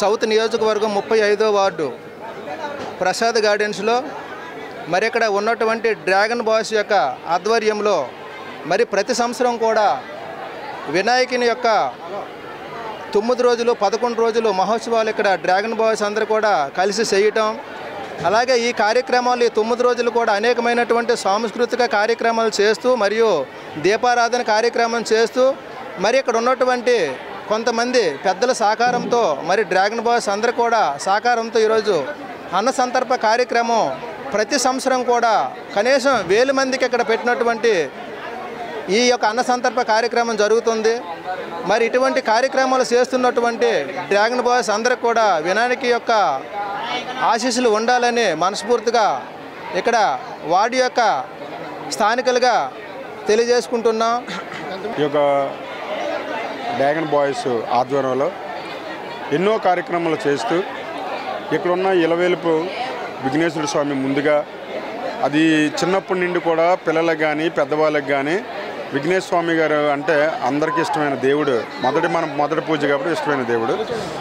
south నియోజకవర్గం ముప్పై ఐదో వార్డు ప్రసాద్ గార్డెన్స్లో మరి ఇక్కడ ఉన్నటువంటి డ్రాగన్ బాయ్స్ యొక్క ఆధ్వర్యంలో మరి ప్రతి సంవత్సరం కూడా వినాయకుని యొక్క తొమ్మిది రోజులు పదకొండు రోజులు మహోత్సవాలు ఇక్కడ డ్రాగన్ బాయ్స్ అందరూ కూడా కలిసి చేయటం అలాగే ఈ కార్యక్రమాలు ఈ తొమ్మిది రోజులు కూడా అనేకమైనటువంటి సాంస్కృతిక కార్యక్రమాలు చేస్తూ మరియు దీపారాధన కార్యక్రమం చేస్తూ మరి ఇక్కడ ఉన్నటువంటి కొంతమంది పెద్దల సహకారంతో మరి డ్రాగన్ బాయ్స్ అందరూ కూడా సహకారంతో ఈరోజు అన్న సంతర్ప కార్యక్రమం ప్రతి సంవత్సరం కూడా కనీసం వేల మందికి ఇక్కడ పెట్టినటువంటి ఈ యొక్క అన్న సంతర్ప కార్యక్రమం జరుగుతుంది మరి ఇటువంటి కార్యక్రమాలు చేస్తున్నటువంటి డ్రాగన్ బాయ్స్ అందరికి కూడా వినాయకి యొక్క ఆశీస్సులు ఉండాలని మనస్ఫూర్తిగా ఇక్కడ వాడి యొక్క స్థానికులుగా తెలియజేసుకుంటున్నాం ఈ యొక్క డ్రాగన్ బాయ్స్ ఆధ్వర్యంలో ఎన్నో కార్యక్రమాలు చేస్తూ ఇక్కడున్న ఇలవేలుపు విఘ్నేశ్వర స్వామి ముందుగా అది చిన్నప్పటి నుండి కూడా పిల్లలకు కానీ పెద్దవాళ్ళకి కానీ విఘ్నేశ్వర స్వామి గారు అంటే అందరికీ ఇష్టమైన దేవుడు మొదటి మన మొదటి పూజ కాబట్టి ఇష్టమైన దేవుడు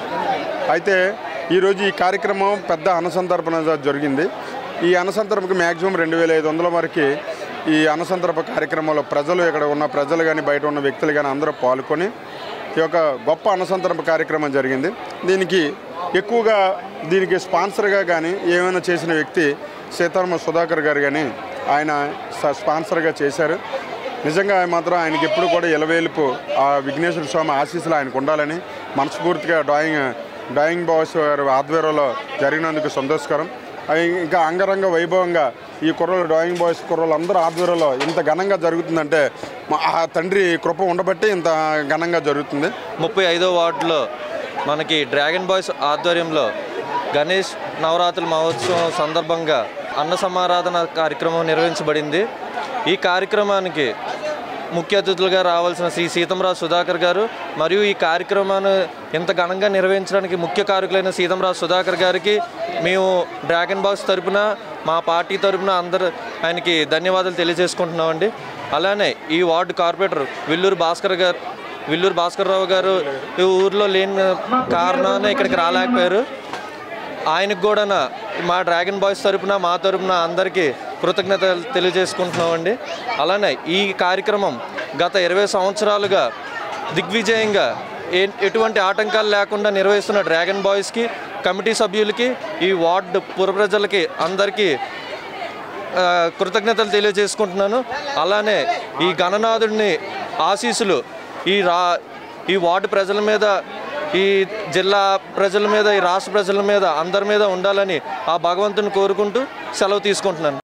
అయితే ఈరోజు ఈ కార్యక్రమం పెద్ద అన్నసంతర్పణ జ- జరిగింది ఈ అన్నసంతర్పణకి మ్యాక్సిమం రెండు వేల ఐదు వందల వరకు ఈ అన్నసంతర్ప కార్యక్రమంలో ప్రజలు ఇక్కడ ఉన్న ప్రజలు కానీ బయట ఉన్న వ్యక్తులు కానీ అందరూ పాల్గొని ఈ యొక్క గొప్ప అన్నసంతర్ప కార్యక్రమం జరిగింది దీనికి ఎక్కువగా దీనికి స్పాన్సర్గా కానీ ఏమైనా చేసిన వ్యక్తి సీతారామ సుధాకర్ గారు కానీ ఆయన స- స్పాన్సర్గా చేశారు నిజంగా ఆయన మాత్రం ఆయనకి ఎప్పుడు కూడా ఇలవేలుపు ఆ విఘ్నేశ్వర స్వామి ఆశీస్సులు ఆయనకు ఉండాలని మనస్ఫూర్తిగా డ్రాయింగ్ డ్రాయింగ్ బాయ్స్ గారి ఆధ్వర్యంలో జరిగినందుకు సంతోషకరం అవి ఇంకా అంగరంగ వైభవంగా ఈ కుర్రలు డ్రాయింగ్ బాయ్స్ కుర్రలు అందరూ ఆధ్వర్యంలో ఇంత ఘనంగా జరుగుతుందంటే మా ఆ తండ్రి కృప ఉండబట్టి ఇంత ఘనంగా జరుగుతుంది ముప్పై ఐదో వార్డులో మనకి డ్రాగన్ బాయ్స్ ఆధ్వర్యంలో గణేష్ నవరాత్రుల మహోత్సవం సందర్భంగా అన్న సమారాధన కార్యక్రమం నిర్వహించబడింది ఈ కార్యక్రమానికి ముఖ్య అతిథులుగా రావాల్సిన శ్రీ సీతంరాజు సుధాకర్ గారు మరియు ఈ కార్యక్రమాన్ని ఇంత ఘనంగా నిర్వహించడానికి ముఖ్య కారకులైన సీతంరాజు సుధాకర్ గారికి మేము డ్రాగన్ బాక్స్ తరపున మా పార్టీ తరపున అందరు ఆయనకి ధన్యవాదాలు తెలియజేసుకుంటున్నామండి అలానే ఈ వార్డు కార్పొరేటర్ విల్లూరు భాస్కర్ గారు విల్లూరు భాస్కర్ రావు గారు ఈ ఊర్లో లేని కారణాన ఇక్కడికి రాలేకపోయారు ఆయనకు కూడా మా డ్రాగన్ బాయ్స్ తరపున మా తరపున అందరికీ కృతజ్ఞతలు తెలియజేసుకుంటున్నామండి అలానే ఈ కార్యక్రమం గత ఇరవై సంవత్సరాలుగా దిగ్విజయంగా ఏ ఎటువంటి ఆటంకాలు లేకుండా నిర్వహిస్తున్న డ్రాగన్ బాయ్స్కి కమిటీ సభ్యులకి ఈ వార్డు పుర ప్రజలకి అందరికీ ఆ, కృతజ్ఞతలు తెలియజేసుకుంటున్నాను అలానే ఈ గణనాథుడిని ఆశీస్సులు ఈ రా ఈ వార్డు ప్రజల మీద ఈ జిల్లా ప్రజల మీద ఈ రాష్ట్ర ప్రజల మీద అందరి మీద ఉండాలని ఆ భగవంతుని కోరుకుంటూ సెలవు తీసుకుంటున్నాను